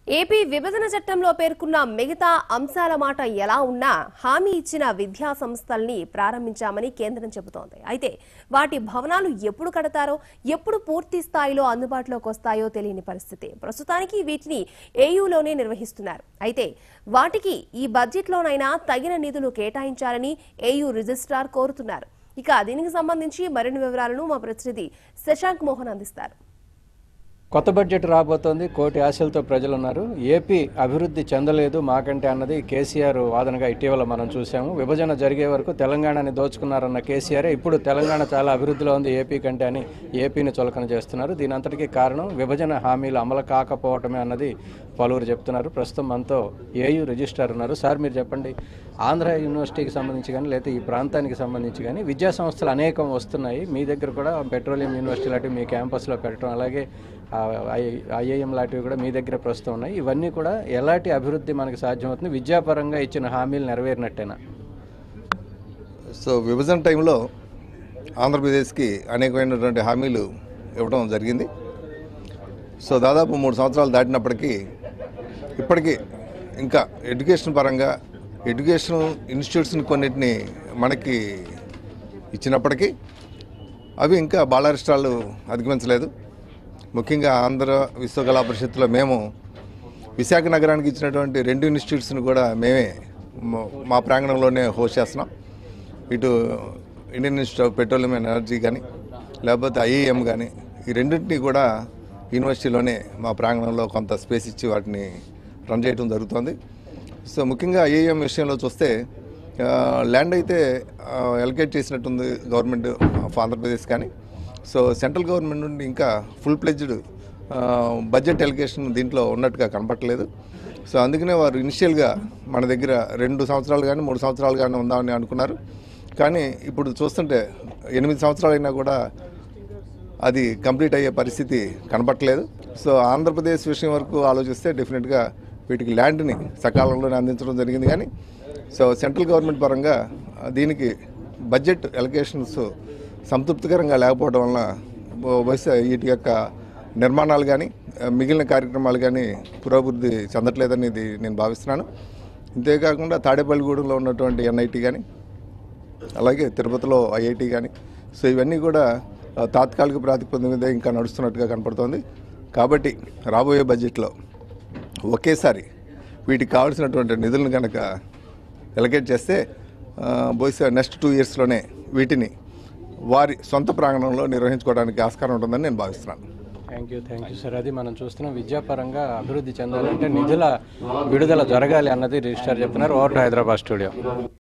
AP విభజన చట్టంలో పేర్కొన్న మిగతా అంశాల మాట ఎలా ఉన్నా హామీ ఇచ్చిన విద్యా సంస్థల్ని ప్రారంభించామని కేంద్రం చెబుతోంది అయితే వాటి భవనాలు ఎప్పుడు కడతారో ఎప్పుడు పూర్తి స్థాయిలో అందుబాటులోకి వస్తాయో తెలియని పరిస్థితి ప్రస్తుతానికి వీటిని ఏయూలోనే నిర్వహిస్తున్నారు అయితే వాటికి ఈ బడ్జెట్లోనైనా తగిన నిధులు కేటాయించాలని ఏయూ రిజిస్ట్రార్ కోరుతున్నారు ఇక దీనికి సంబంధించి మరిన్ని వివరాలను మా ప్రతినిధి శశాంక్ మోహన్ అందిస్తారు కొత్త బడ్జెట్ రాబోతోంది కోటి ఆశలతో ప్రజలు ఉన్నారు ఏపీ అభివృద్ధి చెందలేదు మాకంటే అన్నది కేసీఆర్ వాదనగా ఇటీవల మనం చూసాము విభజన జరిగే వరకు తెలంగాణని దోచుకున్నారన్న కేసీఆర్ ఇప్పుడు తెలంగాణ చాలా అభివృద్ధిలో ఉంది ఏపీ కంటే అని ఏపీని చులకన చేస్తున్నారు దీని అంతటికీ కారణం విభజన హామీలు అమలు కాకపోవటమే అన్నది పలువురు చెప్తున్నారు ప్రస్తుతం మనతో ఏయూ రిజిస్ట్రార్ ఉన్నారు సార్ మీరు చెప్పండి ఆంధ్ర యూనివర్సిటీకి సంబంధించి కానీ లేకపోతే ఈ ప్రాంతానికి సంబంధించి కానీ విద్యా సంస్థలు అనేకం వస్తున్నాయి మీ దగ్గర కూడా పెట్రోలియం యూనివర్సిటీ లాంటివి మీ క్యాంపస్లో పెట్టడం అలాగే ఐఐఎం లాంటివి కూడా మీ దగ్గర ప్రస్తుతం ఉన్నాయి ఇవన్నీ కూడా ఎలాంటి అభివృద్ధి మనకి సాధ్యమవుతుంది విద్యాపరంగా ఇచ్చిన హామీలు నెరవేరినట్టేనా సో విభజన టైంలో ఆంధ్రప్రదేశ్కి అనేకమైనటువంటి హామీలు ఇవ్వడం జరిగింది సో దాదాపు మూడు సంవత్సరాలు దాటినప్పటికీ ఇప్పటికీ ఇంకా ఎడ్యుకేషన్ పరంగా ఎడ్యుకేషనల్ ఇన్స్టిట్యూట్స్ని కొన్నిటిని మనకి ఇచ్చినప్పటికీ అవి ఇంకా బాలారిష్టాలు అధిగమించలేదు ముఖ్యంగా ఆంధ్ర విశ్వకళా పరిషత్తులో మేము విశాఖ నగరానికి ఇచ్చినటువంటి రెండు ఇన్స్టిట్యూట్స్ని కూడా మేమే మా- మా ప్రాంగణంలోనే హోస్ట్ చేస్తున్నాం ఇటు Indian institute of petroleum and energy కానీ లేకపోతే ఐఏఎం కానీ ఈ రెండింటినీ కూడా యూనివర్సిటీలోనే మా ప్రాంగణంలో కొంత స్పేస్ ఇచ్చి వాటిని రన్ చేయడం జరుగుతుంది సో ముఖ్యంగా ఐఏఎం విషయంలో చూస్తే ఆ, ల్యాండ్ అయితే ఎలకేట్ చేసినట్టుంది గవర్నమెంట్ ఆఫ్ ఆంధ్రప్రదేశ్ కానీ సో సెంట్రల్ గవర్నమెంట్ నుండి ఇంకా ఫుల్ ప్లెజ్డ్ బడ్జెట్ ఎలికేషన్ దీంట్లో ఉన్నట్టుగా కనపట్టలేదు సో అందుకనే వారు ఇనిషియల్గా మన దగ్గర రెండు సంవత్సరాలు కానీ మూడు సంవత్సరాలు కానీ ఉందామని అనుకున్నారు కానీ ఇప్పుడు చూస్తుంటే ఎనిమిది సంవత్సరాలైనా కూడా అది కంప్లీట్ అయ్యే పరిస్థితి కనపట్లేదు సో ఆంధ్రప్రదేశ్ విషయం వరకు ఆలోచిస్తే డెఫినెట్గా వీటికి ల్యాండ్ని సకాలంలోనే అందించడం జరిగింది కానీ సో సెంట్రల్ గవర్నమెంట్ పరంగా ఆ, దీనికి బడ్జెట్ ఎలకేషన్స్ సంతృప్తికరంగా లేకపోవడం వలన బహు- బహుశా వీటి యొక్క నిర్మాణాలు కానీ ఆ, మిగిలిన కార్యక్రమాలు కానీ పురోభివృద్ధి చెందట్లేదని ఇది నేను భావిస్తున్నాను ఇంతేకాకుండా తాడేపల్లిగూడెంలో ఉన్నటువంటి ఎన్ఐటి కానీ అలాగే తిరుపతిలో ఐఐటి కానీ సో ఇవన్నీ కూడా ఆ, తాత్కాలిక ప్రాతిపదిక మీద ఇంకా నడుస్తున్నట్టుగా కనపడుతోంది కాబట్టి రాబోయే బడ్జెట్లో ఒకేసారి వీటికి కావాల్సినటువంటి నిధులను కనుక ఎలకేట్ చేస్తే ఆ, బహుశా నెక్స్ట్ టూ ఇయర్స్లోనే వీటిని వారి సొంత ప్రాంగణంలో నిర్వహించుకోవడానికి ఆస్కారం ఉంటుందని నేను భావిస్తున్నాను thank you thank you sir అది మనం చూస్తున్నాం విద్యాపరంగా అభివృద్ధి చెందాలంటే నిధుల విడుదల జరగాలి అన్నది రిజిస్టార్ చెప్తున్నారు ఓవర్ టు హైదరాబాద్ స్టూడియో